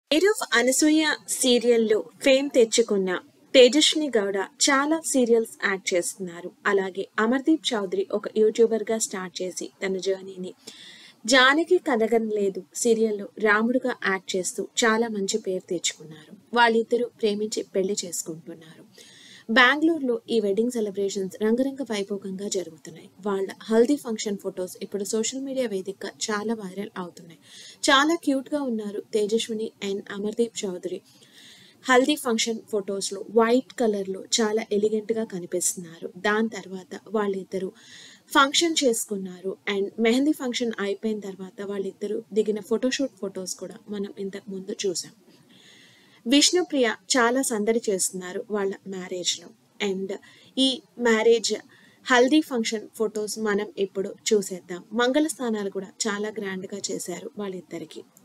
పేరు ఆఫ్ అనసూయ సీరియల్లో ఫేమ్ తెచ్చుకున్న తేజస్విని గౌడ చాలా సీరియల్స్ యాక్ట్ చేస్తున్నారు అలాగే అమర్దీప్ చౌదరి ఒక యూట్యూబర్ గా స్టార్ట్ చేసి తన జర్నీని జానకి కలగన్ లేదు సీరియల్లో రాముడుగా యాక్ట్ చేస్తూ చాలా మంచి పేరు తెచ్చుకున్నారు వాళ్ళిద్దరూ ప్రేమించి పెళ్లి చేసుకుంటున్నారు బెంగళూరులో ఈ వెడ్డింగ్ సెలబ్రేషన్స్ రంగరంగ వైభోగంగా జరుగుతున్నాయి వాళ్ళ హల్దీ ఫంక్షన్ ఫొటోస్ ఇప్పుడు సోషల్ మీడియా వేదికగా చాలా వైరల్ అవుతున్నాయి చాలా క్యూట్ గా ఉన్నారు తేజస్విని అండ్ అమర్దీప్ చౌదరి హల్దీ ఫంక్షన్ ఫొటోస్లో వైట్ కలర్లో చాలా ఎలిగెంట్గా కనిపిస్తున్నారు దాని తర్వాత వాళ్ళిద్దరూ ఫంక్షన్ చేసుకున్నారు అండ్ మెహందీ ఫంక్షన్ అయిపోయిన తర్వాత వాళ్ళిద్దరూ దిగిన ఫోటోషూట్ ఫొటోస్ కూడా మనం ఇంతకు ముందు చూసాం విష్ణుప్రియ చాలా సందడి చేస్తున్నారు వాళ్ళ మ్యారేజ్లో అండ్ ఈ మ్యారేజ్ హల్దీ ఫంక్షన్ ఫొటోస్ మనం ఇప్పుడు చూసేద్దాం మంగళ స్నానాలు కూడా చాలా గ్రాండ్గా చేశారు వాళ్ళిద్దరికి